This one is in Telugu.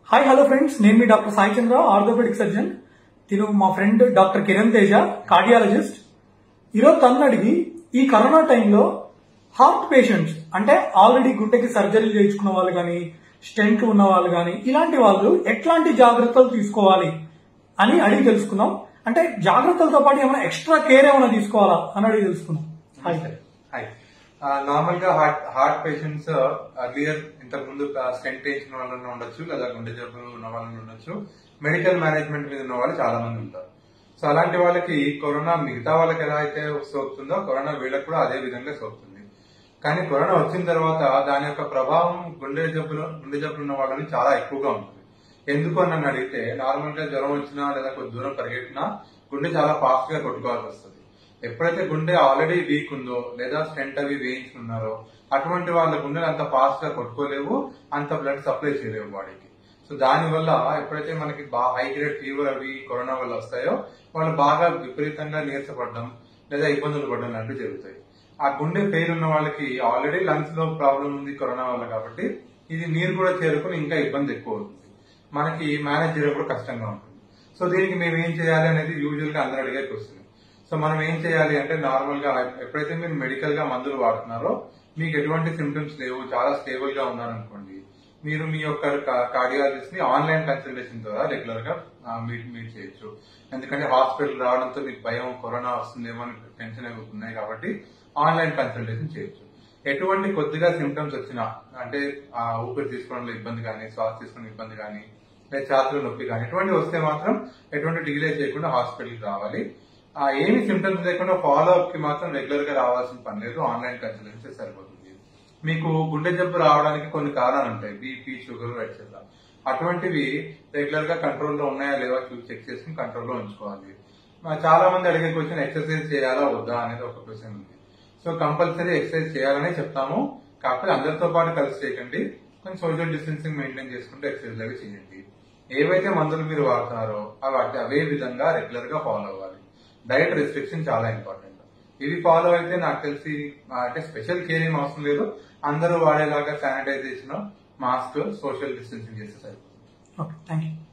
హాయ్ హలో ఫ్రెండ్స్ నేను మీ doctor Sai Chandra orthopedic surgeon తిను మా friend doctor Kiran Teja cardiologist ఈరోజు తను అడిగి ఈ కరోనా టైంలో హార్ట్ పేషెంట్స్ అంటే ఆల్రెడీ గుండెకి సర్జరీ చేయించుకున్న వాళ్ళు కానీ స్టెంట్ ఉన్న వాళ్ళు కానీ ఇలాంటి వాళ్ళు ఎట్లాంటి జాగ్రత్తలు తీసుకోవాలి అని అడిగి తెలుసుకుందాం అంటే జాగ్రత్తలతో పాటు ఏమైనా ఎక్స్ట్రా కేర్ ఏమైనా తీసుకోవాలా అని అడిగి తెలుసుకుందాం హాయ్ హాయ్ నార్మల్ గా హార్ట్ హార్ట్ పేషెంట్స్ అర్లియర్ ఇంతకు ముందు స్టెంట్ వేసిన వాళ్ళని ఉండొచ్చు లేదా గుండె జబ్బులు ఉన్న వాళ్ళని ఉండొచ్చు మెడికల్ మేనేజ్మెంట్ మీద ఉన్న వాళ్ళు చాలా మంది ఉంటారు సో అలాంటి వాళ్ళకి కరోనా మిగతా వాళ్ళకి ఎలా అయితే సోకుతుందో కరోనా వీళ్ళకి కూడా అదే విధంగా సోకుతుంది కానీ కరోనా వచ్చిన తర్వాత దాని యొక్క ప్రభావం గుండె జబ్బులు గుండె జబ్బులు ఉన్న వాళ్ళని చాలా ఎక్కువగా ఉంటుంది ఎందుకు అని నన్ను అడిగితే నార్మల్ గా జ్వరం వచ్చినా లేదా కొద్ది దూరం పరిగెట్టినా గుండె చాలా ఫాస్ట్ గా కొట్టుకోవాల్సి వస్తుంది ఎప్పుడైతే గుండె ఆల్రెడీ వీక్ ఉందో లేదా స్టెంట్ అవి వేయించుకున్నారో అటువంటి వాళ్ళ గుండెలు అంత ఫాస్ట్ గా కొట్టుకోలేవు అంత బ్లడ్ సప్లై చేయలేవు బాడీకి సో దాని వల్ల ఎప్పుడైతే మనకి బాగా హై గ్రేడ్ ఫీవర్ అవి కరోనా వల్ల వస్తాయో వాళ్ళు బాగా విపరీతంగా నీరసపడడం లేదా ఇబ్బందులు పడడం లాంటివి జరుగుతాయి ఆ గుండె ఫెయిల్ ఉన్న వాళ్ళకి ఆల్రెడీ లంగ్స్ లో ప్రాబ్లం ఉంది కరోనా వల్ల కాబట్టి ఇది నీరు కూడా చేరుకుని ఇంకా ఇబ్బంది ఎక్కువ అవుతుంది మనకి మేనేజ్ చేయడం కూడా కష్టంగా ఉంటుంది సో దీనికి మేము ఏం చేయాలి అనేది యూజువల్ గా అందరూ అడిగే క్వశ్చన్ సో మనం ఏం చేయాలి అంటే నార్మల్ గా ఎప్పుడైతే మీరు మెడికల్ గా మందులు వాడుతున్నారో మీకు ఎటువంటి సిమ్టమ్స్ లేవు చాలా స్టేబుల్ గా ఉన్నారనుకోండి మీరు మీ యొక్క కార్డియాలజిస్ట్ ని ఆన్లైన్ కన్సల్టేషన్ ద్వారా రెగ్యులర్ గా మీట్ మీట్ చేయొచ్చు ఎందుకంటే హాస్పిటల్ రావడంతో మీకు భయం కరోనా వస్తుందేమో అని టెన్షన్ అవి ఉన్నాయి కాబట్టి ఆన్లైన్ కన్సల్టేషన్ చేయొచ్చు ఎటువంటి కొద్దిగా సిమ్టమ్స్ వచ్చినా అంటే ఆ ఊపిరి తీసుకోవడంలో ఇబ్బంది కానీ శ్వాస తీసుకోవడం ఇబ్బంది కానీ లేదా ఛాతీలో నొప్పి కానీ ఎటువంటి వస్తే మాత్రం ఎటువంటి డిలే చేయకుండా హాస్పిటల్కి రావాలి ఆ ఏమి సిమ్టమ్స్ లేకుండా ఫాలో అప్ కి మాత్రం రెగ్యులర్ గా రావాల్సిన పని లేదు ఆన్లైన్ కన్సల్టేషన్ సరిపోతుంది మీకు గుండె జబ్బు రావడానికి కొన్ని కారణాలు ఉంటాయి బీపీ షుగర్ ఎట్సెట్రా అటువంటివి రెగ్యులర్ గా కంట్రోల్లో ఉన్నాయా లేవా చూసి చెక్ చేసుకుని కంట్రోల్లో ఉంచుకోవాలి చాలా మంది అడిగే క్వశ్చన్ ఎక్సర్సైజ్ చేయాలా వద్దా అనేది ఒక క్వశ్చన్ ఉంది సో కంపల్సరీ ఎక్సర్సైజ్ చేయాలనే చెప్తాము కాకపోతే అందరితో పాటు కలిసి చేయకండి కొంచెం సోషల్ డిస్టెన్సింగ్ మెయింటైన్ చేసుకుంటూ ఎక్సర్సైజ్ అవి చేయండి ఏవైతే మందులు మీరు వాడుతున్నారో అవి అవే విధంగా రెగ్యులర్ గా ఫాలో అవ్వాలి డైట్ రెస్ట్రిక్షన్ చాలా ఇంపార్టెంట్ ఇవి ఫాలో అయితే నాకు తెలిసి అంటే స్పెషల్ కేర్ ఏం అవసరం లేదు అందరూ వాడేలాగా శానిటైజేషన్ మాస్క్ సోషల్ డిస్టెన్సింగ్ చేస్తే సరిపోతుంది ఓకే థ్యాంక్ యూ